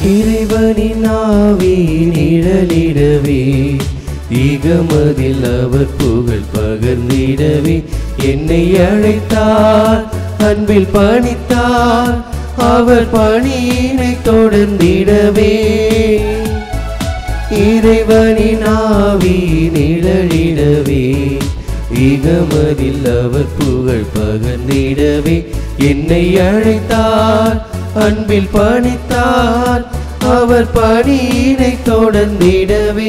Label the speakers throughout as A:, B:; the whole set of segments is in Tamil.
A: இறைவனின் ஆவி நிழலிடவே ஈகமதில் அவர் புகழ் பகர்ந்திடவே என்னை அழைத்தார் அன்பில் பணித்தார் அவர் பணியினை தொடர்ந்திடவே இறைவனின் ஆவி நிழலிடவே ஈகமதில் அவர் புகழ் பகர்ந்திடவே என்னை அழைத்தார் அன்பில் பணித்தார் அவர் பணியினை தொடர்ந்திடவே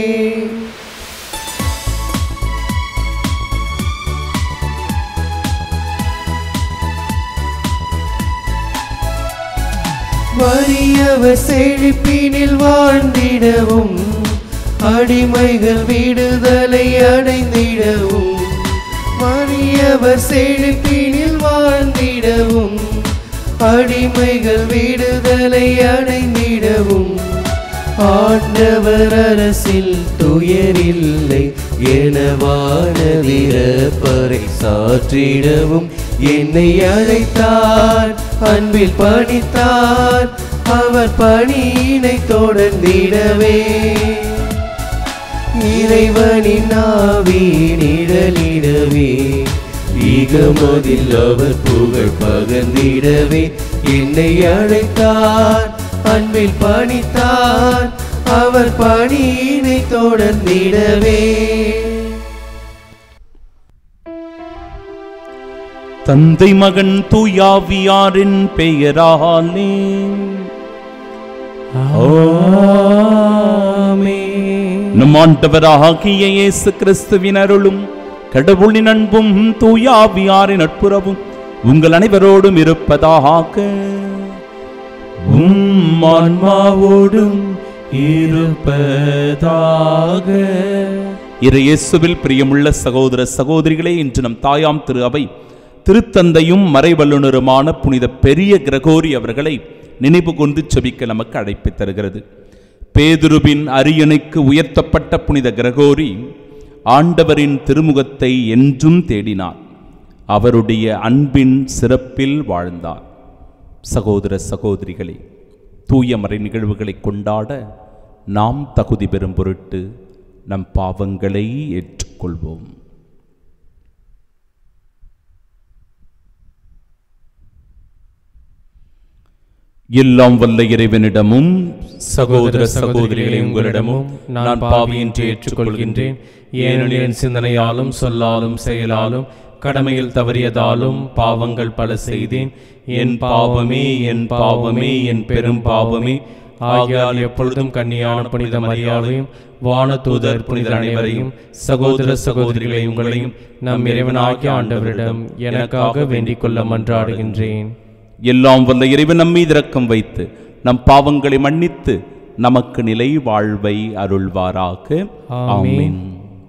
A: வறியவர் செழிப்பினில் வாழ்ந்திடவும் அடிமைகள் விடுதலை அடைந்திடவும் வறியவர் செழிப்பினில் வாழ்ந்திடவும் அடிமைகள் விடுதலை அடைந்திடவும் ஆண்டவர் அரசில் துயரில்லை என வானதிர பறை சாற்றிடவும் என்னை அழைத்தார் அன்பில் பணித்தார் அவர் பணியினை தொடர்ந்திடவே இறைவனின் ஆவி நிழலிடவே ஈகமதில் அவர் புகழ் பகர்ந்திடவே என்னை அழைத்தார் அன்பில் பணித்தார் அவர் பணியினை தொடர்ந்திடவே
B: தந்தை மகன் தூயாவியாரின் பெயராலே நம் ஆண்டவராகிய இயேசு கிறிஸ்துவின் அருளும் கடவுளின் அன்பும் தூயாவியாரின் நட்புறவும் உங்கள் அனைவரோடும் இருப்பதாக உம் ஆன்மாவோடும் இருப்பதாக இரு இயேசுவில் பிரியமுள்ள சகோதர சகோதரிகளே இன்று நம் தாயாம் திரு அவை திருத்தந்தையும் மறைவல்லுனருமான புனித பெரிய கிரகோரி அவர்களை நினைவு கொண்டு செபிக்க நமக்கு அழைப்பு தருகிறது பேதுருவின் அரியணைக்கு உயர்த்தப்பட்ட புனித கிரகோரி ஆண்டவரின் திருமுகத்தை என்றும் தேடினார் அவருடைய அன்பின் சிறப்பில் வாழ்ந்தார் சகோதர சகோதரிகளே தூய மறை நிகழ்வுகளை கொண்டாட நாம் தகுதி பெறும் பொருட்டு நம் பாவங்களை ஏற்றுக்கொள்வோம் எல்லாம் வல்ல இறைவனிடமும்
C: சகோதர சகோதரிகளை உங்களிடமும் நான் பாவியின்றி ஏற்றுக்கொள்கின்றேன் ஏனெனில் என் சிந்தனையாலும் சொல்லாலும் செயலாலும் கடமையில் தவறியதாலும் பாவங்கள் பல செய்தேன் என் பாவமே என் பாவமே என் பெரும் பாவமே ஆகையால் எப்பொழுதும் கன்னியான புனித மரியாதையும் வானதூதர் புனிதர் அனைவரையும் சகோதர சகோதரிகளை உங்களையும் நம் இறைவனாகிய ஆண்டவரிடம் எனக்காக வேண்டிக் கொள்ள மன்றாடுகின்றேன்
B: எல்லாம் வல்ல இறைவன் நம் மீது இரக்கம் வைத்து நம் பாவங்களை மன்னித்து நமக்கு நிலை வாழ்வை அருள்வாராக ஆமென்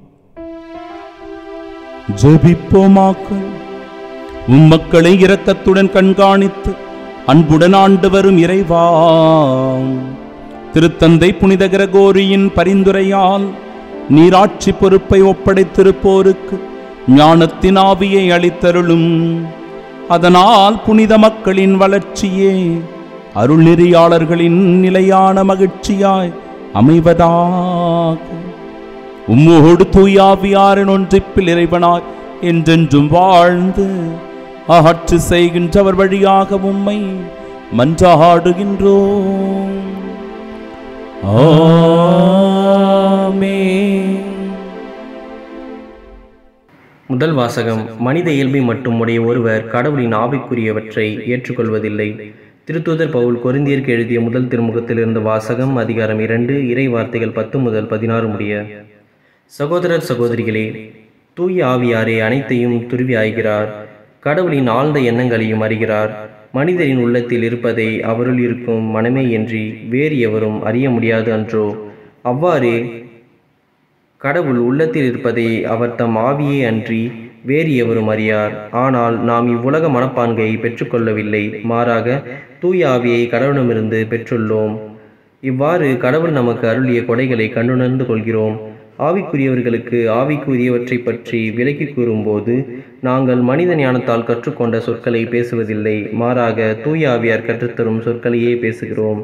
B: ஜெபிப்போமாக்க உம்மக்களை இரக்கத்துடன் கண்காணித்து அன்புடன் ஆண்டு வரும் இறைவா திருத்தந்தை புனித கிரகோரியின் பரிந்துரையால் நீராட்சி பொறுப்பை ஒப்படைத்திருப்போருக்கு ஞானத்தின் ஆவியை அளித்தருளும் அதனால் புனித மக்களின் வளர்ச்சியே அருள் நெறியாளர்களின் நிலையான மகிழ்ச்சியாய் அமைவதாக உம்மோடு தூயாவியாரின் ஒன்றிப்பில் இறைவனாய் என்றென்றும் வாழ்ந்து ஆட்சி செய்கின்றவர் வழியாக உம்மை மன்றாடுகின்றோம்
D: முதல் வாசகம் மனித இயல்பை மட்டும் உடைய ஒருவர் கடவுளின் ஆவிக்குரியவற்றை ஏற்றுக்கொள்வதில்லை திருத்தூதர் பவுல் கொரிந்தியருக்கு எழுதிய முதல் திருமுகத்திலிருந்து வாசகம் அதிகாரம் இரண்டு இறை வார்த்தைகள் பத்து முதல் பதினாறு முடிய சகோதரர் சகோதரிகளே தூய ஆவியாரே அனைத்தையும் துருவி ஆய்கிறார் கடவுளின் ஆழ்ந்த எண்ணங்களையும் அறிகிறார் மனிதரின் உள்ளத்தில் இருப்பதை அவருள் இருக்கும் மனமே என்று வேறு எவரும் அறிய முடியாது அன்றோ அவ்வாறே கடவுள் உள்ளத்தில் இருப்பதை அவர் தம் ஆவியே அன்றி வேறு எவரும் அறியார் ஆனால் நாம் இவ்வுலக மனப்பான்கை பெற்றுக்கொள்ளவில்லை மாறாக தூய ஆவியை கடவுளிடமிருந்து பெற்றுள்ளோம் இவ்வாறு கடவுள் நமக்கு அருளிய கொடைகளை கண்டுணர்ந்து கொள்கிறோம் ஆவிக்குரியவர்களுக்கு ஆவிக்குரியவற்றை பற்றி விலக்கி கூறும்போது நாங்கள் மனித ஞானத்தால் கற்றுக்கொண்ட சொற்களை பேசுவதில்லை மாறாக தூய ஆவியார் கற்றுத்தரும் சொற்களையே பேசுகிறோம்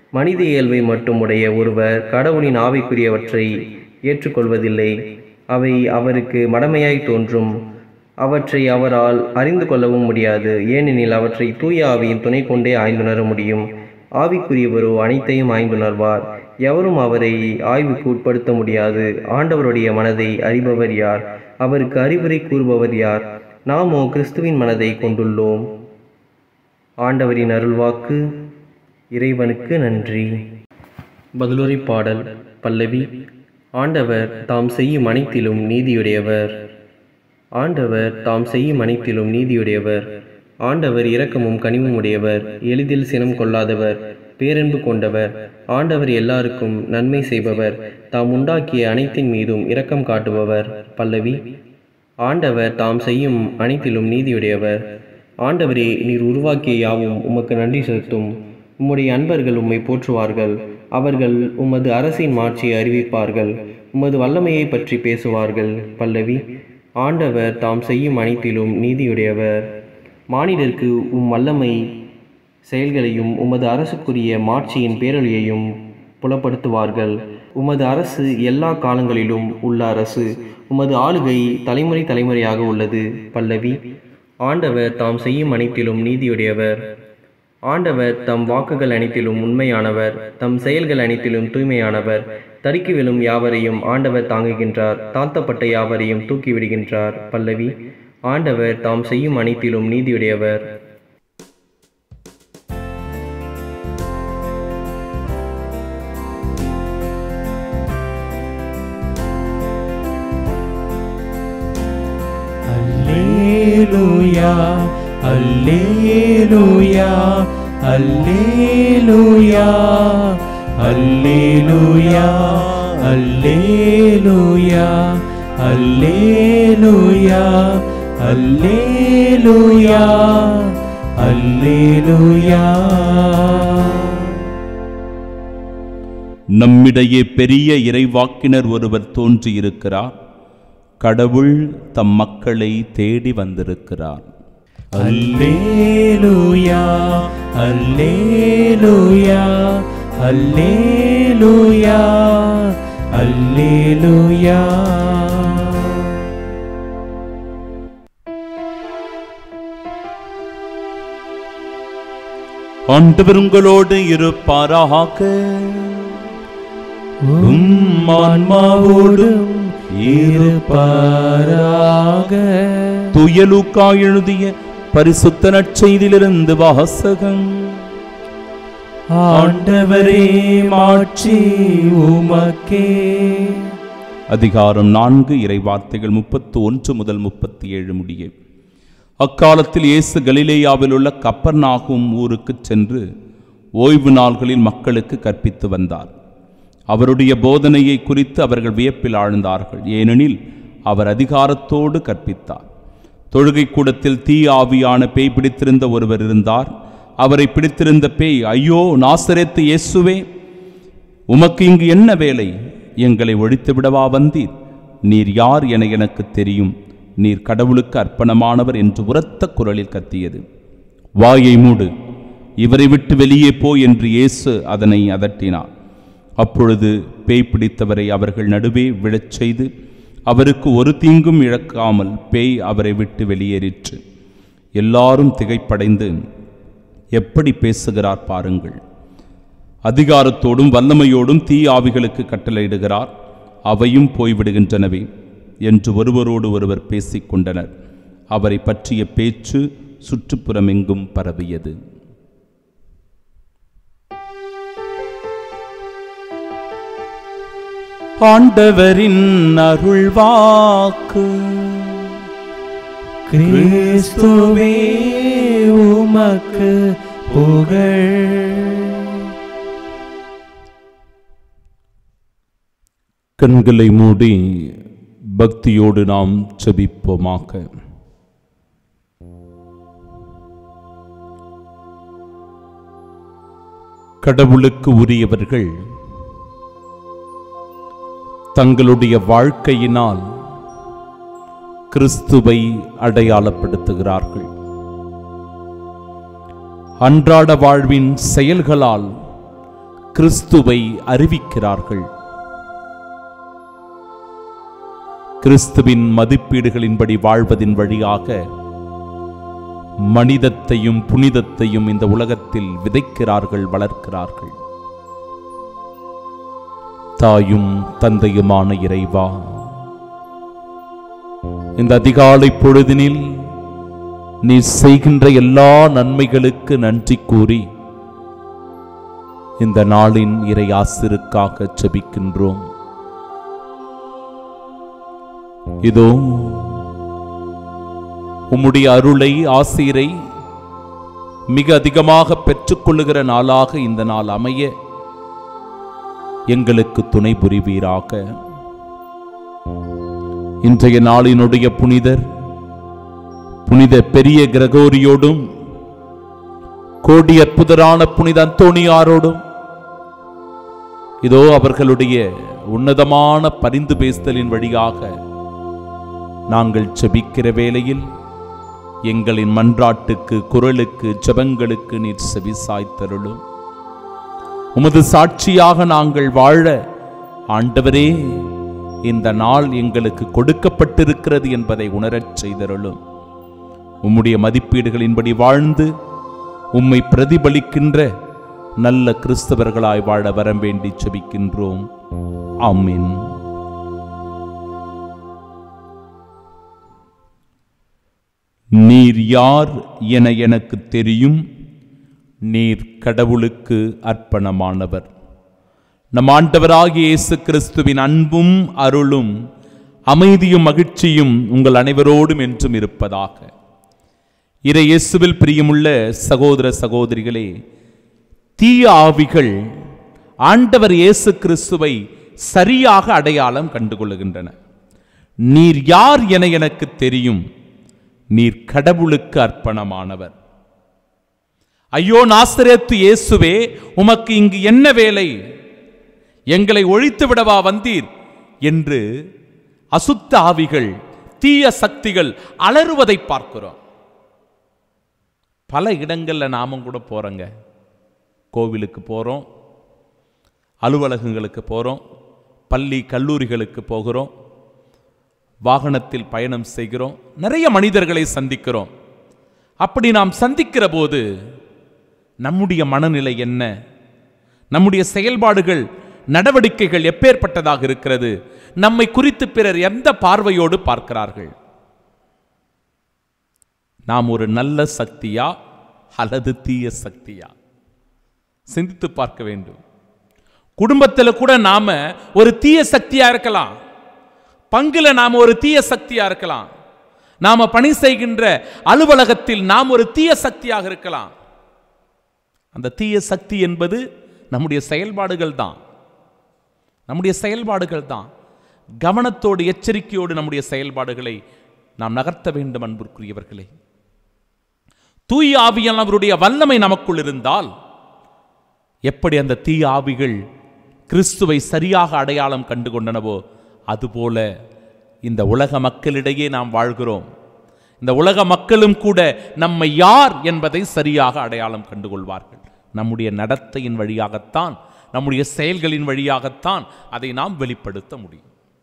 D: மனித இயல்பை மட்டும் உடைய ஒருவர் கடவுளின் ஆவிக்குரியவற்றை ஏற்றுக்கொள்வதில்லை அவை அவருக்கு மடமையாய் தோன்றும் அவற்றை அவரால் அறிந்து கொள்ளவும் முடியாது ஏனெனில் அவற்றை தூய ஆவியின் துணை கொண்டே ஆய்ந்துணர முடியும் ஆவிக்குரியவரோ அனைத்தையும் ஆய்ந்துணர்வார் எவரும் அவரை ஆய்வுக்கு உட்படுத்த முடியாது ஆண்டவருடைய மனதை அறிபவர் யார் அவருக்கு அறிவுரை கூறுபவர் யார் நாமோ கிறிஸ்துவின் மனதை கொண்டுள்ளோம் ஆண்டவரின் அருள்வாக்கு இறைவனுக்கு நன்றி பதிலுரை பாடல் பல்லவி ஆண்டவர் தாம் செய்யும் அனைத்திலும் நீதியுடையவர் ஆண்டவர் தாம் செய்யும் அனைத்திலும் நீதியுடையவர் ஆண்டவர் இரக்கமும் கனிவும் உடையவர் எளிதில் சினம் கொள்ளாதவர் பேரன்பு கொண்டவர் ஆண்டவர் எல்லாருக்கும் நன்மை செய்பவர் தாம் உண்டாக்கிய அனைத்தின் மீதும் இரக்கம் காட்டுபவர் பல்லவி ஆண்டவர் தாம் செய்யும் அனைத்திலும் நீதியுடையவர் ஆண்டவரே நீர் உருவாக்கிய யாவும் உமக்கு நன்றி செலுத்தும் உம்முடைய அன்பர்கள் உம்மை போற்றுவார்கள் அவர்கள் உமது அரசின் மாட்சியை அறிவிப்பார்கள் உமது வல்லமையை பற்றி பேசுவார்கள் பல்லவி ஆண்டவர் தாம் செய்யும் அனைத்திலும் நீதியுடையவர் மானிடருக்கு உம் வல்லமை செயல்களையும் உமது அரசுக்குரிய மாட்சியின் பேரொழியையும் புலப்படுத்துவார்கள் உமது அரசு எல்லா காலங்களிலும் உள்ள அரசு உமது ஆளுகை தலைமுறை தலைமுறையாக உள்ளது பல்லவி ஆண்டவர் தாம் செய்யும் அனைத்திலும் நீதியுடையவர் ஆண்டவர் தம் வாக்குகள் அனைத்திலும் உண்மையானவர் தம் செயல்கள் அனைத்திலும் தூய்மையானவர் தடுக்கி விழும் யாவரையும் ஆண்டவர் தாங்குகின்றார் தாழ்த்தப்பட்ட யாவரையும் தூக்கி விடுகின்றார் பல்லவி ஆண்டவர் தாம் செய்யும் அனைத்திலும் நீதியுடையவர்
C: அல்லேலூயா அல்லேலூயா அல்லேலூயா அல்லேலூயா அல்லேலூயா அல்லேலூயா அல்லேலூயா அல்லேலூயா
B: நம்மிடையே பெரிய இறைவாக்கினர் ஒருவர் தோன்றியிருக்கிறார் கடவுள் தம் மக்களை தேடி வந்திருக்கிறார்
C: அல்லேலூயா அல்லேலூயா அல்லேலூயா அல்லேலூயா
B: ஆண்டவர் உங்களோடு இருப்பாராக
C: உம் ஆன்மாவோடும் இருப்பாராக
B: துயலுக்கா எழுதிய பரிசுத்த நற்செய்தியிலிருந்து வாசகம்
C: ஆண்டவரே மாட்சி உமக்கே
B: அதிகாரம் நான்கு இறை வார்த்தைகள் முப்பத்து ஒன்று முதல் முப்பத்தி ஏழு முடிய அக்காலத்தில் இயேசு கலிலேயாவில் உள்ள கப்பர்நாகும் ஊருக்கு சென்று ஓய்வு நாள்களில் மக்களுக்கு கற்பித்து வந்தார் அவருடைய போதனையை குறித்து அவர்கள் வியப்பில் ஆழ்ந்தார்கள் ஏனெனில் அவர் அதிகாரத்தோடு கற்பித்தார் தொழுகை கூடத்தில் தீ ஆவியான பேய் பிடித்திருந்த ஒருவர் இருந்தார் அவரை பிடித்திருந்த பேய் ஐயோ நாசரேத்து இயேசுவே உமக்கு இங்கு என்ன வேலை எங்களை ஒழித்து விடவா வந்தீர் நீர் யார் என எனக்கு தெரியும் நீர் கடவுளுக்கு அர்ப்பணமானவர் என்று உரத்த குரலில் கத்தியது வாயை மூடு இவரை விட்டு வெளியே போ என்று இயேசு அதனை அதட்டினார் அப்பொழுது பேய் பிடித்தவரை அவர்கள் நடுவே விழச் செய்து அவருக்கு ஒரு தீங்கும் இழக்காமல் பேய் அவரை விட்டு வெளியேறிற்று எல்லாரும் திகைப்படைந்து எப்படி பேசுகிறார் பாருங்கள் அதிகாரத்தோடும் வல்லமையோடும் தீ ஆவிகளுக்கு கட்டளையிடுகிறார் அவையும் போய்விடுகின்றனவே என்று ஒருவரோடு ஒருவர் பேசிக் கொண்டனர் அவரை பற்றிய பேச்சு சுற்றுப்புறமெங்கும் பரவியது ஆண்டவரின் அருள்வாக்கு
C: கிறிஸ்துவே உமக்கு புகழ்
B: கண்களை மூடி பக்தியோடு நாம் செபிப்போமாக கடவுளுக்கு உரியவர்கள் தங்களுடைய வாழ்க்கையினால் கிறிஸ்துவை அடையாளப்படுத்துகிறார்கள் அன்றாட வாழ்வின் செயல்களால் கிறிஸ்துவை அறிவிக்கிறார்கள் கிறிஸ்துவின் மதிப்பீடுகளின்படி வாழ்வதின் வழியாக மனிதத்தையும் புனிதத்தையும் இந்த உலகத்தில் விதைக்கிறார்கள் வளர்க்கிறார்கள் தாயும் தந்தையுமான இறைவா இந்த அதிகாலை பொழுதினில் நீ செய்கின்ற எல்லா நன்மைகளுக்கு நன்றி கூறி இந்த நாளின் இறை ஆசிருக்காக ஜெபிக்கின்றோம் இதோ உம்முடைய அருளை ஆசீரை மிக அதிகமாக பெற்றுக்கொள்ளுகிற நாளாக இந்த நாள் அமைய எங்களுக்கு துணை புரிவீராக இன்றைய நாளினுடைய புனிதர் புனித பெரிய கிரகோரியோடும் கோடி அற்புதரான புனித அந்தோணியாரோடும் இதோ அவர்களுடைய உன்னதமான பரிந்து பேசுதலின் வழியாக நாங்கள் செபிக்கிற வேளையில் எங்களின் மன்றாட்டுக்கு குரலுக்கு ஜெபங்களுக்கு நீர் செவிசாய்த்தருளும் உமது சாட்சியாக நாங்கள் வாழ ஆண்டவரே இந்த நாள் எங்களுக்கு கொடுக்கப்பட்டிருக்கிறது என்பதை உணரச் செய்தருளும் உம்முடைய மதிப்பீடுகளின்படி வாழ்ந்து உம்மை பிரதிபலிக்கின்ற நல்ல கிறிஸ்தவர்களாய் வாழ வரம் வேண்டி செபிக்கின்றோம் ஆமென் நீர் யார் என எனக்கு தெரியும் நீர் கடவுளுக்கு அர்ப்பணமானவர் நம் ஆண்டவராகிய இயேசு கிறிஸ்துவின் அன்பும் அருளும் அமைதியும் மகிழ்ச்சியும் உங்கள் அனைவரோடும் என்றும் இருப்பதாக இறை இயேசுவில் பிரியமுள்ள சகோதர சகோதரிகளே தீய ஆவிகள் ஆண்டவர் இயேசு கிறிஸ்துவை சரியாக அடையாளம் கண்டுகொள்ளுகின்றன நீர் யார் என எனக்கு தெரியும் நீர் கடவுளுக்கு அர்ப்பணமானவர் ஐயோ நாசரேத்து இயேசுவே உமக்கு இங்கு என்ன வேலை எங்களை ஒழித்து விடவா வந்தீர் என்று அசுத்த ஆவிகள் தீய சக்திகள் அலறுவதை பார்க்கிறோம் பல இடங்கள்ல நாமும் கூட போறோங்க கோவிலுக்கு போறோம் அலுவலகங்களுக்கு போறோம் பள்ளி கல்லூரிகளுக்கு போகிறோம் வாகனத்தில் பயணம் செய்கிறோம் நிறைய மனிதர்களை சந்திக்கிறோம் அப்படி நாம் சந்திக்கிற போது நம்முடைய மனநிலை என்ன நம்முடைய செயல்பாடுகள் நடவடிக்கைகள் எப்பேற்பட்டதாக இருக்கிறது நம்மை குறித்து பிறர் எந்த பார்வையோடு பார்க்கிறார்கள் நாம் ஒரு நல்ல சக்தியா அல்லது தீய சக்தியா சிந்தித்து பார்க்க வேண்டும் குடும்பத்தில் கூட நாம ஒரு தீய சக்தியா இருக்கலாம் பங்குல நாம ஒரு தீய சக்தியா இருக்கலாம் நாம பணி செய்கின்ற அலுவலகத்தில் நாம் ஒரு தீய சக்தியாக இருக்கலாம் அந்த தீய சக்தி என்பது நம்முடைய செயல்பாடுகள் தான் நம்முடைய செயல்பாடுகள் தான் கவனத்தோடு எச்சரிக்கையோடு நம்முடைய செயல்பாடுகளை நாம் நகர்த்த வேண்டும் அன்புக்குரியவர்களே தூய ஆவியானவருடைய வல்லமை நமக்குள் இருந்தால் எப்படி அந்த தீய ஆவிகள் கிறிஸ்துவை சரியாக அடையாளம் கண்டு கொண்டனவோ அதுபோல இந்த உலக மக்களிடையே நாம் வாழ்கிறோம் இந்த உலக மக்களும் கூட நம்மை யார் என்பதை சரியாக அடையாளம் கண்டுகொள்வார்கள் நம்முடைய நடத்தையின் வழியாகத்தான் நம்முடைய செயல்களின் வழியாகத்தான் அதை நாம் வெளிப்படுத்த முடியும்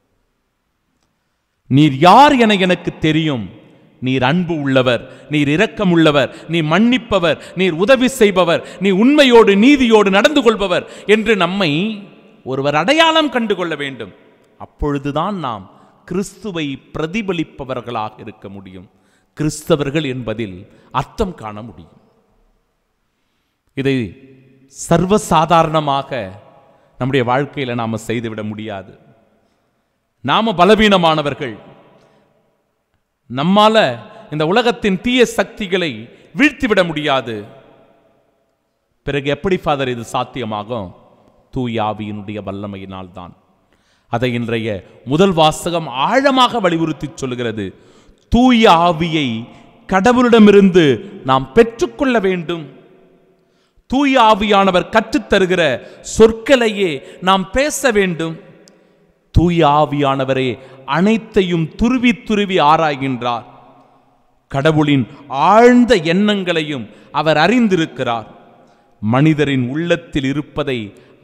B: நீர் யார் என எனக்கு தெரியும் நீர் அன்பு உள்ளவர் நீர் இரக்கம் உள்ளவர் நீ மன்னிப்பவர் நீர் உதவி செய்பவர் நீ உண்மையோடு நீதியோடு நடந்து கொள்பவர் என்று நம்மை ஒருவர் அடையாளம் கண்டு கொள்ள வேண்டும் அப்பொழுதுதான் நாம் கிறிஸ்துவை பிரதிபலிப்பவர்களாக இருக்க முடியும் கிறிஸ்தவர்கள் என்பதில் அர்த்தம் காண முடியும் இதை சர்வசாதாரணமாக நம்முடைய வாழ்க்கையில் நாம் செய்துவிட முடியாது நாம பலவீனமானவர்கள் நம்மால இந்த உலகத்தின் தீய சக்திகளை வீழ்த்திவிட முடியாது பிறகு எப்படி ஃபாதர் இது சாத்தியமாகும் தூய ஆவியினுடைய வல்லமையினால் தான் அதை இன்றைய முதல் வாசகம் ஆழமாக வலியுறுத்தி சொல்கிறது தூய ஆவியை கடவுளிடமிருந்து நாம் பெற்றுக்கொள்ள வேண்டும் தூய ஆவியானவர் கற்றுத்தருகிற சொற்களையே நாம் பேச வேண்டும் தூய ஆவியானவரே அனைத்தையும் துருவி துருவி ஆராய்கின்றார் கடவுளின் ஆழ்ந்த எண்ணங்களையும் அவர் அறிந்திருக்கிறார் மனிதரின் உள்ளத்தில் இருப்பதை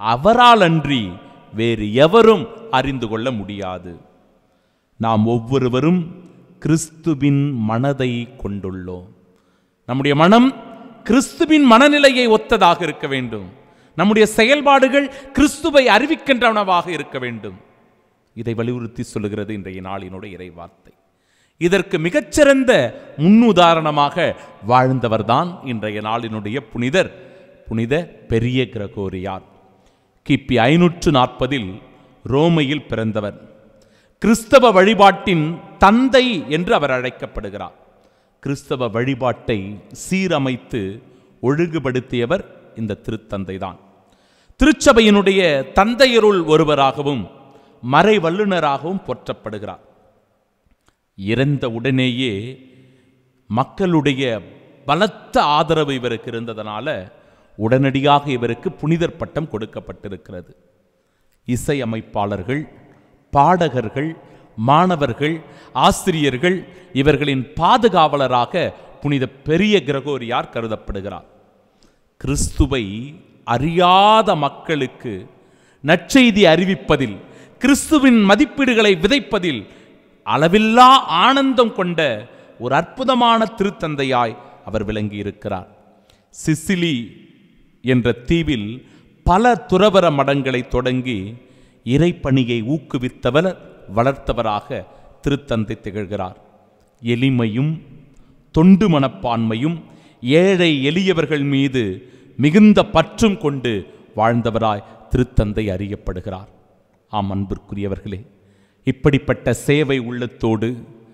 B: அவரால் அன்றி வேறு எவரும் அறிந்து கொள்ள முடியாது நாம் ஒவ்வொருவரும் கிறிஸ்துவின் மனதை கொண்டுள்ளோம் நம்முடைய மனம் கிறிஸ்துவின் மனநிலையை ஒத்ததாக இருக்க வேண்டும் நம்முடைய செயல்பாடுகள் கிறிஸ்துவை அறிவிக்கின்றனவாக இருக்க வேண்டும் இதை வலியுறுத்தி சொல்லுகிறது இன்றைய நாளினுடைய இறைவார்த்தை இதற்கு மிகச்சிறந்த முன்னுதாரணமாக வாழ்ந்தவர்தான் இன்றைய நாளினுடைய புனிதர் புனித பெரிய கிரகோரியார் கிபி ஐநூற்று நாற்பதில் ரோமையில் பிறந்தவர் கிறிஸ்தவ வழிபாட்டின் தந்தை என்று அவர் அழைக்கப்படுகிறார் கிறிஸ்தவ வழிபாட்டை சீரமைத்து ஒழுங்குபடுத்தியவர் இந்த திருத்தந்தை தான் திருச்சபையினுடைய தந்தையருள் ஒருவராகவும் மறை வல்லுனராகவும் போற்றப்படுகிறார் இறந்த உடனேயே மக்களுடைய பலத்த ஆதரவு இவருக்கு இருந்ததனால உடனடியாக இவருக்கு புனிதர் பட்டம் கொடுக்கப்பட்டிருக்கிறது இசையமைப்பாளர்கள் பாடகர்கள் மாணவர்கள் ஆசிரியர்கள் இவர்களின் பாதுகாவலராக புனித பெரிய கிரகோரியார் கருதப்படுகிறார் கிறிஸ்துவை அறியாத மக்களுக்கு நற்செய்தி அறிவிப்பதில் கிறிஸ்துவின் மதிப்பீடுகளை விதைப்பதில் அளவில்லா ஆனந்தம் கொண்ட ஒரு அற்புதமான திருத்தந்தையாய் அவர் விளங்கியிருக்கிறார் சிசிலி என்ற தீவில் பல துறவர மடங்களை தொடங்கி இறைப்பணியை ஊக்குவித்தவர் வளர்த்தவராக திருத்தந்தை திகழ்கிறார் எளிமையும் தொண்டு மனப்பான்மையும் ஏழை எளியவர்கள் மீது மிகுந்த பற்றும் கொண்டு வாழ்ந்தவராய் திருத்தந்தை அறியப்படுகிறார் ஆம் அன்பிற்குரியவர்களே இப்படிப்பட்ட சேவை உள்ளத்தோடு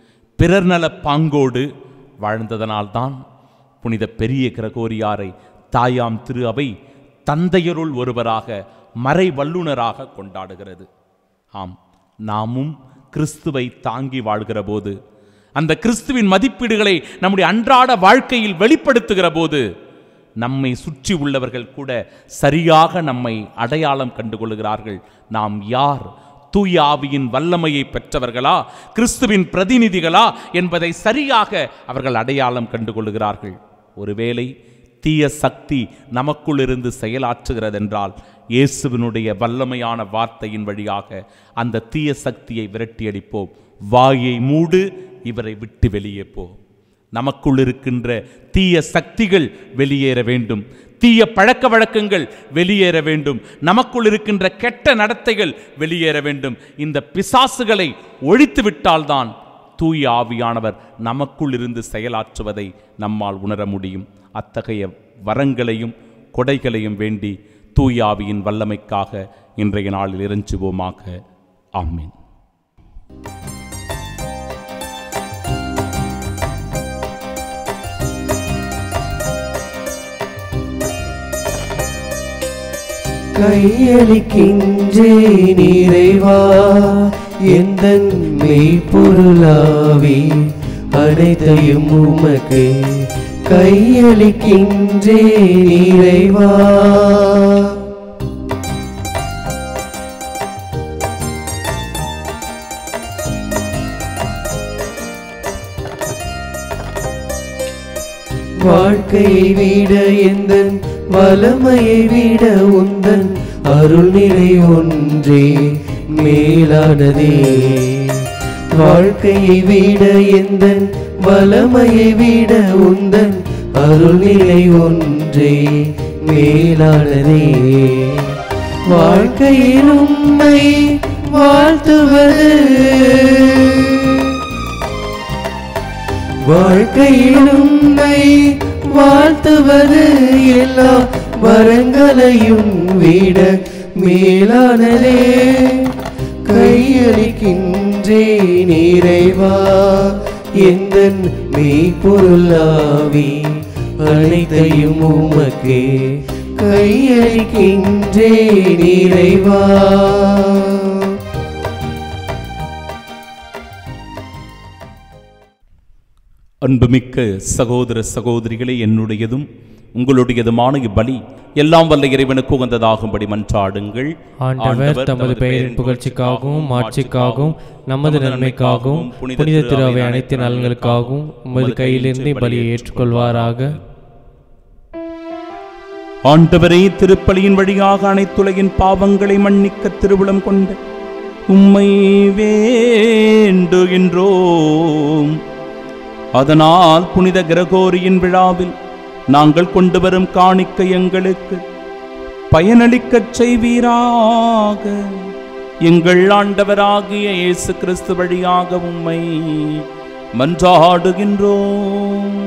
B: பிறர் நல பாங்கோடு வாழ்ந்ததனால்தான் புனித பெரிய கிரகோரியாரை தாயாம் திரு அவை தந்தையருள் ஒருவராக மறை வல்லுனராக கொண்டாடுகிறது ஆம் நாமும் கிறிஸ்துவை தாங்கி வாழ்கிற போது அந்த கிறிஸ்துவின் மதிப்பீடுகளை நம்முடைய அன்றாட வாழ்க்கையில் வெளிப்படுத்துகிற போது நம்மை சுற்றி உள்ளவர்கள் கூட சரியாக நம்மை அடையாளம் கண்டுகொள்கிறார்கள் நாம் யார் தூய ஆவியின் வல்லமையை பெற்றவர்களா கிறிஸ்துவின் பிரதிநிதிகளா என்பதை சரியாக அவர்கள் அடையாளம் கண்டுகொள்கிறார்கள் ஒருவேளை தீய சக்தி நமக்குள் இருந்து செயலாற்றுகிறதென்றால் இயேசுவினுடைய வல்லமையான வார்த்தையின் வழியாக அந்த தீய சக்தியை விரட்டியடிப்போம் வாயை மூடு இவரை விட்டு வெளியே போ நமக்குள் இருக்கின்ற தீய சக்திகள் வெளியேற வேண்டும் தீய பழக்க வழக்கங்கள் வெளியேற வேண்டும் நமக்குள் இருக்கின்ற கெட்ட நடத்தைகள் வெளியேற வேண்டும் இந்த பிசாசுகளை ஒழித்து விட்டால்தான் தூய ஆவியானவர் நமக்குள் இருந்து செயலாற்றுவதை நம்மால் உணர முடியும் அத்தகைய வரங்களையும் கொடைகளையும் வேண்டி தூய ஆவியின் வல்லமைக்காக இன்றைய நாளில் இறைஞ்சுவோமாக ஆமீன்
A: கையளிக்கின்றே நிறைவா எந்த மெய்ப்பொருளாவி அனைத்தையும் உமக்கு கையளிக்கின்றே நிறைவா வாழ்க்கையை விட எந்த வளமையை விட உந்தன் அருள்நிலை ஒன்றே மேலானதே வாழ்க்கையை விட எந்த வளமையை விட உந்தன் அருள்நிலை ஒன்றே மேலானதே வாழ்க்கையில் உண்மை வாழ்த்துவது வாழ்க்கையில் உன்னை வாழ்த்துவது எல்லா வரங்களையும் விட மேலானதே கையளிக்கின்றே நிறைவா எந்த மெய்ப்பொருளாவி அனைத்தையும் உமக்கே கையளிக்கின்றே நிறைவா
B: அன்புமிக்க சகோதர சகோதரிகளே என்னுடையதும் உங்களுடையதுமான இப்பலி எல்லாம் வல்ல இறைவனுக்கு உகந்ததாகும்படி மன்றாடுங்கள்
C: ஆண்டவர் தமது பெயரின் புகழ்ச்சிக்காகவும் மாட்சிக்காகவும் நமது நன்மைக்காகவும் புனித திருவை அனைத்து நலன்களுக்காகவும் உமது கையிலிருந்து பலியை ஏற்றுக்கொள்வாராக
B: ஆண்டவரே திருப்பலியின் வழியாக அனைத்துலகின் பாவங்களை மன்னிக்க திருவுளம் கொண்ட உம்மை வேண்டுகின்றோம் அதனால் புனித கிரகோரியின் விழாவில் நாங்கள் கொண்டு வரும் காணிக்கை எங்களுக்கு பயனளிக்கச் செய்வீராக எங்கள் ஆண்டவராகிய இயேசு கிறிஸ்து வழியாக உம்மை மன்றாடுகின்றோம்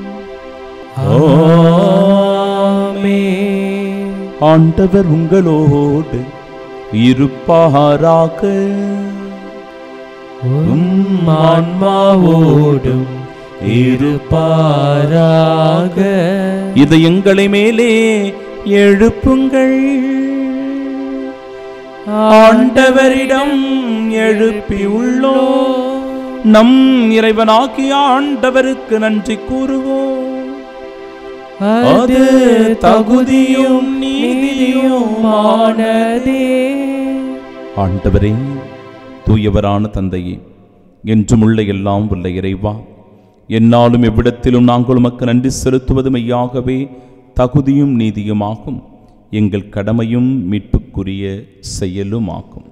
B: ஆண்டவர் உங்களோடு இருப்பாராக
A: உம் ஆன்மாவோடும் இருப்பாராக
B: இது எங்களை மேலே எழுப்புங்கள் ஆண்டவரிடம் எழுப்பி உள்ளோ நம் இறைவனாகிய ஆண்டவருக்கு நன்றி கூறுவோம்
A: அது தகுதியும் நீதியுமானதே
B: ஆண்டவரே தூயவரான தந்தையே என்றும் உள்ள எல்லாம் உள்ள இறைவா என்னாலும் எவ்விடத்திலும் நாங்கள் உமக்கு நன்றி செலுத்துவது மெய்யாகவே தகுதியும் நீதியுமாகும் எங்கள் கடமையும் மீட்புக்குரிய செயலுமாகும்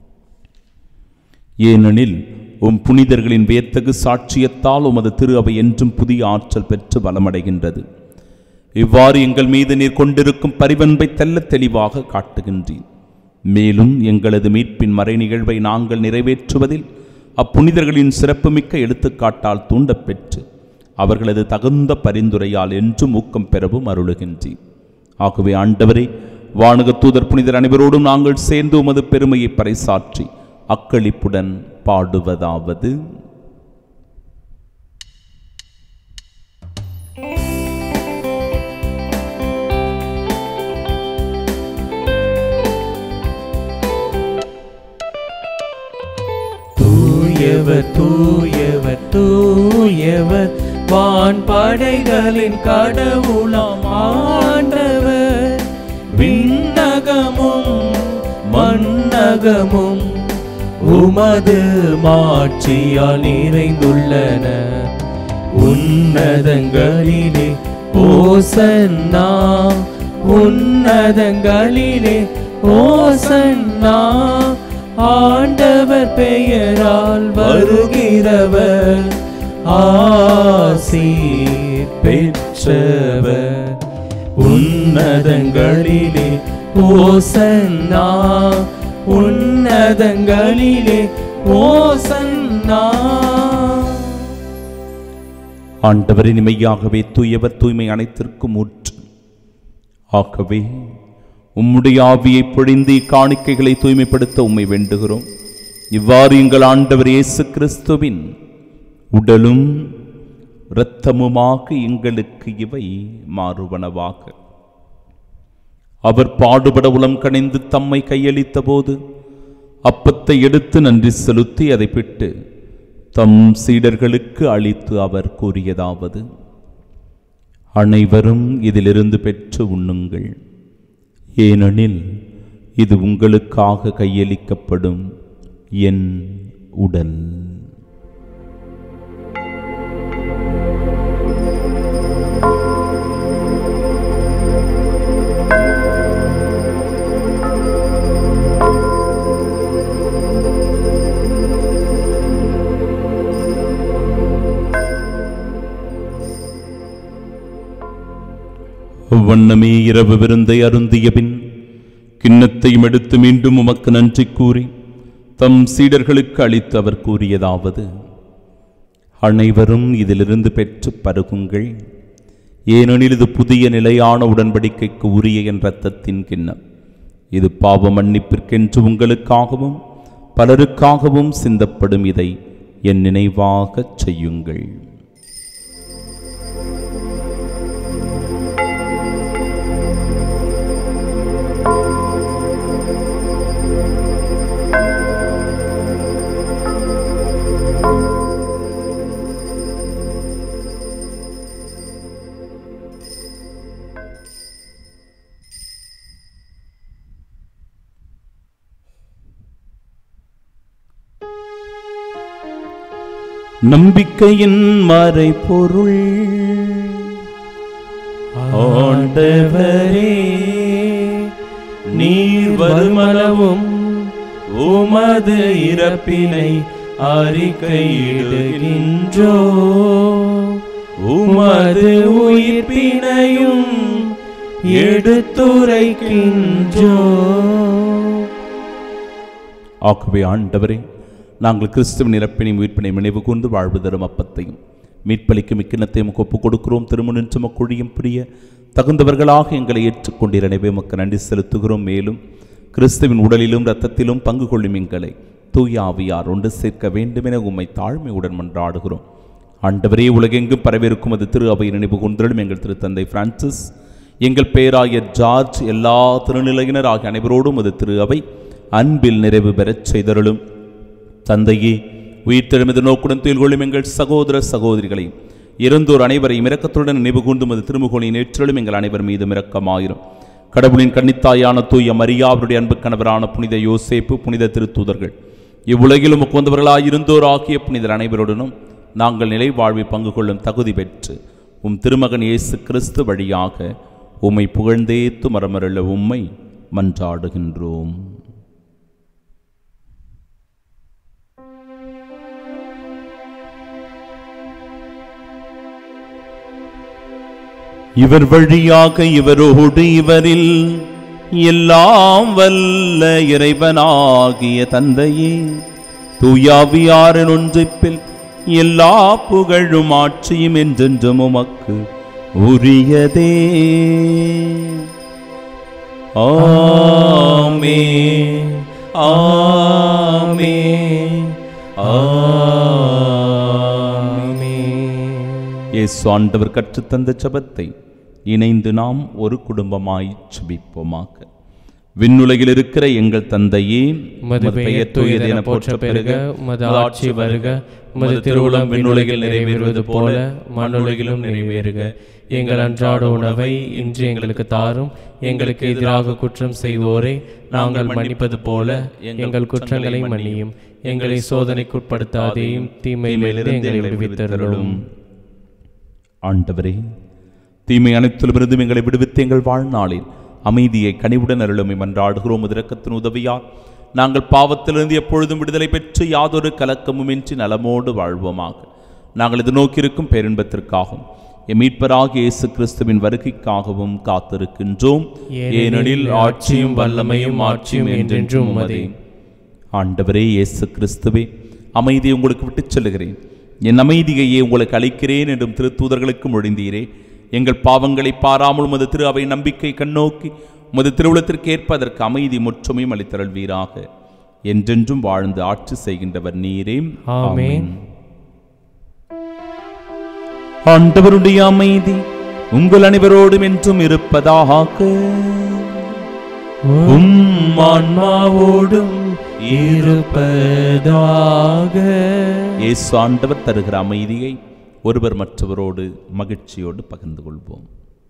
B: ஏனெனில் உம் புனிதர்களின் வியத்தகு சாட்சியத்தால் உமது திரு அவை என்றும் புதிய ஆற்றல் பெற்று பலமடைகின்றது இவ்வாறு எங்கள் மீது நீர் கொண்டிருக்கும் பரிவன்பை தெள்ளத் தெளிவாக காட்டுகின்றீர் மேலும் எங்களது மீட்பின் மறை நிகழ்வை நாங்கள் நிறைவேற்றுவதில் அப்புனிதர்களின் சிறப்புமிக்க எடுத்துக்காட்டால் தூண்டப் பெற்று அவர்களது தகுந்த பரிந்துரையால் என்றும் ஊக்கம் பெறவும் அருளுகின்றீர் ஆகவே ஆண்டவரே வானக தூதர் புனிதர் அனைவரோடும் நாங்கள் சேர்ந்து உமது பெருமையை பறைசாற்றி அக்களிப்புடன் பாடுவதாவது
A: தூயவர் தூயவர் தூயவர் வான் படைகளின் கடவுளாம் ஆண்டவர் விண்ணகமும் மண்ணகமும் உமது மாட்சியால் நிறைந்துள்ளன உன்னதங்களிலே ஓசன்னா உன்னதங்களிலே ஓசன்னா ஆண்டவர் பெயரால் வருகிறவர் ஆசீர் பெற்றவர் உன்னதங்களிலே ஓசன்னா உன்னதங்களிலே ஓசன்னா
B: ஆண்டவரின் இமையாகவே தூயவர் தூய்மை அனைத்திற்கும் ஊற்று ஆகவே உம்முடைய ஆவியை பொழிந்து இக்காணிக்கைகளை தூய்மைப்படுத்த உம்மை வேண்டுகிறோம் இவ்வாறு எங்கள் ஆண்டவர் இயேசு கிறிஸ்துவின் உடலும் இரத்தமுமாக எங்களுக்கு இவை மாறுவனவாக அவர் பாடுபட உளம் கணிந்து தம்மை கையளித்த போது அப்பத்தை எடுத்து நன்றி செலுத்தி அதை பிட்டு தம் சீடர்களுக்கு அளித்து அவர் கூறியதாவது அனைவரும் இதிலிருந்து பெற்று உண்ணுங்கள் ஏனெனில் இது உங்களுக்காக கையளிக்கப்படும் என் உடல் வண்ணமே இரவு விருந்தை அருந்திய பின் கிண்ணத்தையும் எடுத்து மீண்டும் உமக்கு நன்றி கூறி தம் சீடர்களுக்கு அளித்து அவர் கூறியதாவது அனைவரும் இதிலிருந்து பெற்று பருகுங்கள் ஏனெனில் இது புதிய நிலையான உடன்படிக்கைக்கு உரிய என் இரத்தத்தின் கிண்ணம் இது பாவ மன்னிப்பிற்கென்று உங்களுக்காகவும் பலருக்காகவும் சிந்தப்படும் இதை என் நினைவாகச் செய்யுங்கள் நம்பிக்கையின் மறைபொருள்
A: ஆண்டவரே நீர் வருமளவும் உமது இறப்பினை அறிக்கையிடுகின்றோ உமது உயிர்ப்பினையும் எடுத்துரைக்கின்றோ
B: ஆகவே ஆண்டவரே நாங்கள் கிறிஸ்துவின் இறப்பினை உயிர்ப்பினை நினைவு கூர்ந்து வாழ்வு தரும் அப்பத்தையும் மீட்பளிக்கும் மிக்கினத்தையும் ஒப்புக் கொடுக்கிறோம் திருமணின் சுமக்குழியும் பிரிய தகுந்தவர்களாக எங்களை ஏற்றுக்கொண்டிருந்த எனவே உமக்கு நன்றி செலுத்துகிறோம் மேலும் கிறிஸ்துவின் உடலிலும் இரத்தத்திலும் பங்கு கொள்ளும் எங்களை தூய ஆவியார் ஒன்று சேர்க்க வேண்டுமென உம்மை தாழ்மையுடன் மன்றாடுகிறோம் ஆண்டவரே உலகெங்கும் பரவிருக்கும் அது திரு அவை நினைவு கூர்ந்தலும் எங்கள் திருத்தந்தை பிரான்சிஸ் எங்கள் பேராயர் ஜார்ஜ் எல்லா திருநிலையினர் ஆகிய அனைவரோடும் அது திரு அவை அன்பில் நிறைவு பெறச் செய்தருளும் தந்தையே உயிர்த்தெழுமது நோக்குடன் துயில் கொள்ளும் எங்கள் சகோதர சகோதரிகளையும் இறந்தோர் அனைவரையும் இரக்கத்துடன் நினைவு கூர்ந்தும் அது திருமுகோனின் ஏற்றலும் எங்கள் அனைவர் மீதும் இரக்கமாயிரும் கடவுளின் கன்னித்தாயான தூய மரியா அவருடைய அன்பு கணவரான புனித யோசேப்பு புனித திருத்தூதர்கள் இவ்வுலகிலும் உகந்தவர்களாய் இருந்தோர் ஆகிய புனிதர் அனைவருடனும் நாங்கள் நிலை வாழ்வில் பங்கு கொள்ளும் தகுதி பெற்று உம் திருமகன் இயேசு கிறிஸ்து வழியாக உம்மை புகழ்ந்தேத்து மரமருள உம்மை மன்றாடுகின்றோம் இவர் வழியாக இவரோடு இவரில் எல்லாம் வல்ல இறைவனாகிய தந்தையே தூயாவியாரின் ஒன்றிப்பில் எல்லா புகழும் ஆட்சியும் என்றென்றும் உமக்கு உரியதே ஆமே ஆமே ஆமே இயேசு ஆண்டவர் கற்றுத்தந்த ஜெபத்தை இணைந்து நாம் ஒரு குடும்பமாய் ஜெபிப்போமாக விண்ணுலகில் இருக்கிற எங்கள் தந்தையே
C: உமது பெயர் தூயது என போற்ற பெருக உமது ஆட்சி வருக உமது திருவுளம் விண்ணுலகில் நிறைவேறுவது போல மண்ணுலகிலும் நிறைவேறுக எங்கள் அன்றாட உணவை இன்று எங்களுக்கு தாரும் எங்களுக்கு எதிராக குற்றம் செய்வோரை நாங்கள் மன்னிப்பது போல எங்கள் குற்றங்களை மன்னியும் எங்களை சோதனைக்குட்படுத்தாதேயும் தீமையிலிருந்து எங்களை விடுவித்தருளும்
B: ஆண்டவரே தீமை அனைத்திலுமிருந்தும் எங்களை விடுவித்து எங்கள் வாழ்நாளில் அமைதியை கனிவுடன் அருளுமை மன்றாடுகிறோம் இரக்கத்தின் உதவியால் நாங்கள் பாவத்திலிருந்து எப்பொழுதும் விடுதலை பெற்று யாதொரு கலக்கமுமின்றி நலமோடு வாழ்வோமாக நாங்கள் இது நோக்கியிருக்கும் பேரின்பத்திற்காகவும் எம் மீட்பராகிய இயேசு கிறிஸ்துவின் வருகைக்காகவும் காத்திருக்கின்றோம் ஏனெனில் ஆட்சியும் வல்லமையும் ஆட்சியும் என்றென்றும் உமதே ஆண்டவரே இயேசு கிறிஸ்துவே அமைதியை உங்களுக்கு விட்டுச் செல்லுகிறேன் என் அமைதியையே உங்களுக்கு அளிக்கிறேன் என்றும் திருத்தூதர்களுக்கு மொழிந்தீரே எங்கள் பாவங்களை பாராமல் உமது திரு அவை நம்பிக்கை கண்ணோக்கி உமது திருவுளத்திற்கு ஏற்ப அதற்கு அமைதி முற்றுமையும் அளித்தருள்வீராக என்றென்றும் வாழ்ந்து ஆட்சி செய்கின்றவர் நீரே
C: ஆமென்.
B: ஆண்டவருடைய அமைதி உங்கள் அனைவரோடும் என்றும் இருப்பதாக
A: உம் ஆன்மாவோடும் இருப்பதாக
B: இயேசு ஆண்டவர் தருகிற அமைதியை ஒருவர் மற்றவரோடு மகிழ்ச்சியோடு பகிர்ந்து கொள்வோம்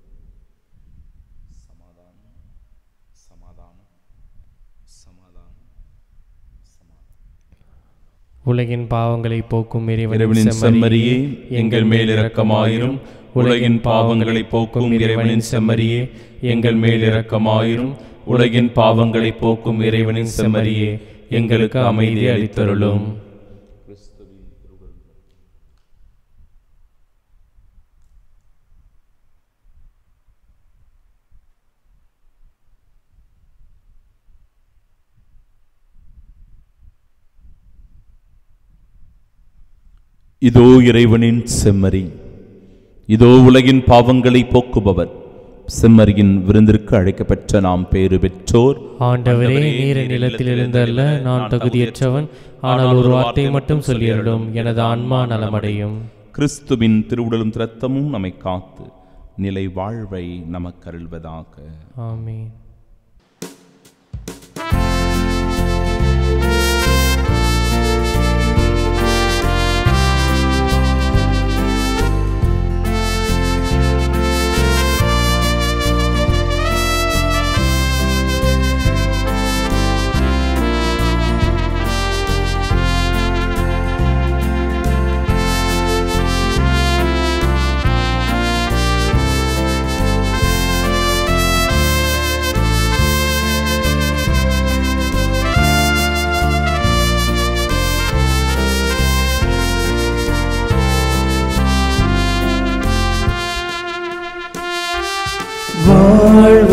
C: உலகின் பாவங்களை போக்கும்
B: இறைவனின்
C: இறைவனின்
B: செம்மறியே எங்கள் மேல் இரக்கமாயிரும் உலகின் பாவங்களை போக்கும் இறைவனின் செம்மறியே எங்கள் மேல் இரக்கமாயிரும் உலகின் பாவங்களை போக்கும் இறைவனின் செம்மறியே எங்களுக்கு அமைதி அளித்தருளும் இதோ இறைவனின் செம்மறி இதோ உலகின் பாவங்களை போக்குபவர் செம்மறியின் விருந்திற்கு அழைக்கப்பெற்ற நாம் பேறு பெற்றோர்
C: ஆண்டவரே நீர் நிலத்தில் இருந்தல்ல நான் தகுதியற்றவன் ஆனால் ஒரு வார்த்தை மட்டும் சொல்லியருளும் எனது ஆன்மா நலமடையும்
B: கிறிஸ்துவின் திருவுடலும் திரத்தமும் நம்மை காத்து நிலை வாழ்வை நமக்கருள்வதாக
C: ஆமென்
E: ஆ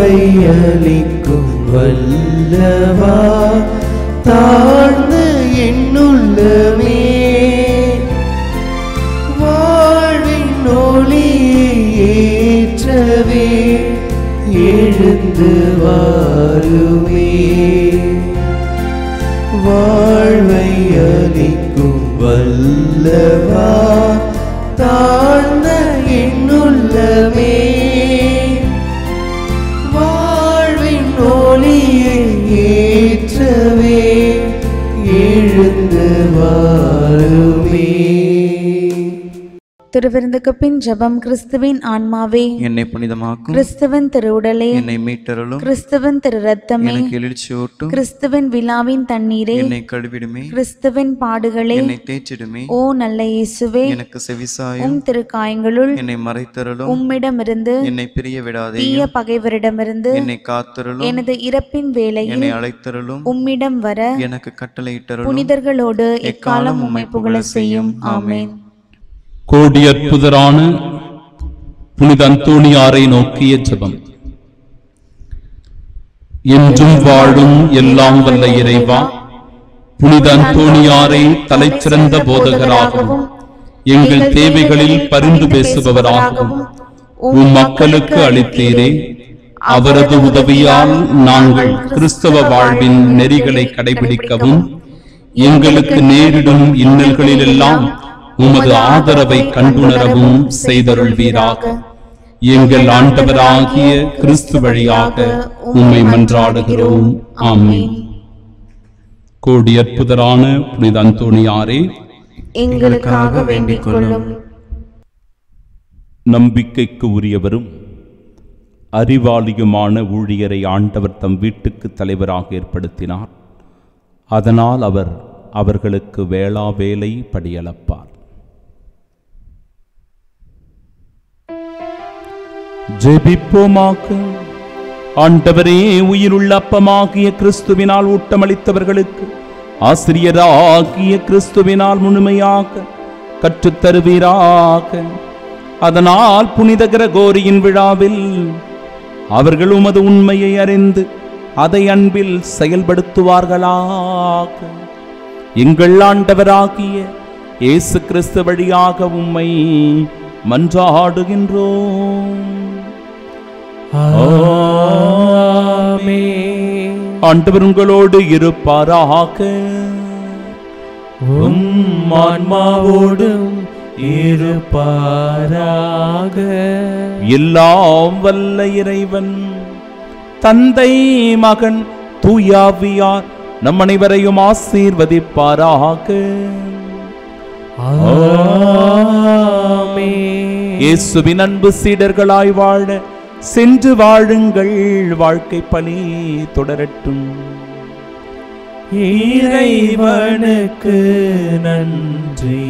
A: அளிக்கும் வல்லவா தாழ்ந்த என்னுள்ளமே வாழ்வின் ஒளியை ஏற்றவே எழுந்து வாருமே வாழ்வை அளிக்கும் வல்லவா தாழ்ந்த என்னுள்ளமே வாழ்வின் ஒளியை ஏற்றவே எழுந்து வாருமே
E: திருவிருந்துக்கு பின் ஜெபம் கிறிஸ்துவின் ஆன்மாவே
F: என்னை புனிதமாக்கும்
E: கிறிஸ்துவின் திருவுடலே
F: என்னை மீட்டருளும்
E: கிறிஸ்துவின் திரு ரத்தமே
F: எனக்கு எழுச்சியூட்டும்
E: கிறிஸ்துவின் விழாவின் தண்ணீரே
F: என்னை கழுவிடுமே
E: கிறிஸ்துவின் பாடுகளே
F: என்னை தேய்ச்சிடுமே
E: ஓ நல்ல இயேசுவே
F: எனக்கு செவிசாயும்
E: உம் திருக்காயங்களுள்
F: என்னை மறைத்தருளும்
E: உம்மிடமிருந்து
F: என்னை பிரிய விடாதே
E: தீய பகைவரிடமிருந்து
F: என்னை காத்தருளும்
E: எனது இறப்பின் வேளையில்
F: என்னை அழைத்தருளும்
E: உம்மிடம் வர
F: எனக்கு கட்டளையிட்டருளும்
E: புனிதர்களோடு எக்காலம் உம்மை புகழ செய்யும் ஆமென்
B: கோடி அற்புதரான புனித அந்தோணியாரை நோக்கிய ஜெபம் என்றும் வாழும் எல்லாம் வல்ல இறைவா புனித அந்தோணியாரை தலைச்சிறந்த போதகராகவும் எங்கள் தேவைகளில் பரிந்து பேசுபவராகவும் உம் மக்களுக்கு அளித்தீரே அவரது உதவியால் நாங்கள் கிறிஸ்தவ வாழ்வின் நெறிகளை கடைபிடிக்கவும் எங்களுக்கு நேரிடும் இன்னல்களிலெல்லாம் உமது ஆதரவை கண்டுணரவும் செய்தருள்வீராக எங்கள் ஆண்டவராகிய கிறிஸ்து வழியாக உம்மை மன்றாடுகிறோம் ஆமென் கோடி அற்புதரான புனித அந்தோணியாரே
E: எங்களுக்காக வேண்டிக் கொள்ளும்
B: நம்பிக்கைக்கு உரியவரும் அறிவாளியுமான ஊழியரை ஆண்டவர் தம் வீட்டுக்கு தலைவராக ஏற்படுத்தினார் அதனால் அவர் அவர்களுக்கு வேளா வேலை படியளப்பார் ஜெபிப்போமாக ஆண்டவரே உயிருள்ள அப்பமாகிய கிறிஸ்துவினால் ஊட்டமளித்தவர்களுக்கு ஆசிரியராகிய கிறிஸ்துவினால் முழுமையாக கற்றுத்தருவீராக அதனால் புனித கிரகோரியின் விழாவில் அவர்கள் உமது உண்மையை அறிந்து அதை அன்பில் செயல்படுத்துவார்களாக எங்கள் ஆண்டவராகிய இயேசு கிறிஸ்து வழியாக உம்மை மன்றாடுகின்றோம்
A: ஆமென்.
B: ஆண்டவர் உங்களோடு இருப்பாராக
A: உம் ஆன்மாவோடும் இருப்பாராக
B: எல்லாம் வல்ல இறைவன் தந்தை மகன் தூயாவியார் நம் அனைவரையும் ஆசீர்வதிப்பாராக
A: ஆமென்.
B: இயேசுவின் அன்பு சீடர்களாய் வாழ சென்று வாழுங்கள் வாழ்க்கை பணி தொடரட்டும்
A: இறைவனுக்கு நன்றி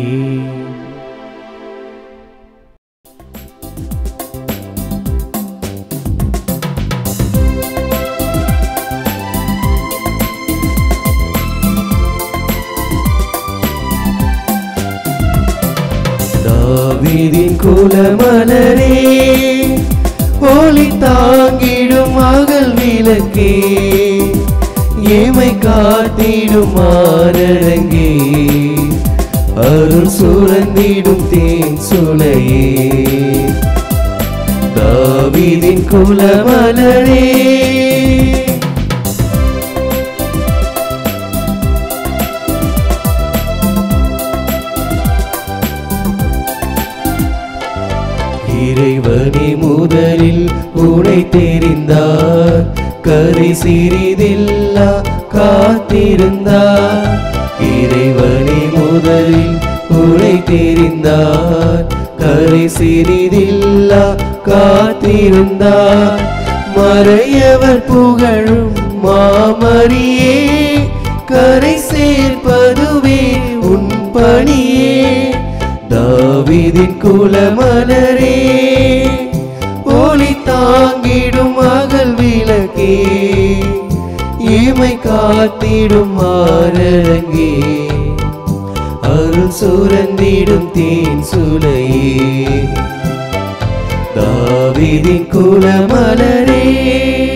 A: தாவீதின் குலமலரே ஒளி தாங்கிடும் மகள் விளக்கே ஏமை காத்திடும் மாரடங்கே அருள் சுரந்திடும் தேன் சுளையே தாவீதின் குலமலரே இறைவனே முதலில் உனை தெரிந்தார் கரை சிறிதில்லா காத்திருந்தார் இறைவனே முதலில் உனை தெரிந்தார் கரை சிறிதில்லா காத்திருந்தார் மறையவர் புகழும் மாமரியே கரை சேர்ப்பதுவே உன் பணியே தாவீதின் குலமலரே ஒளி தாங்கிடும் மகள் விளக்கே ஏமை காத்திடும் மாரங்கே அருள் சுரந்திடும் தேன் சுளையே தாவீதின் குலமலரே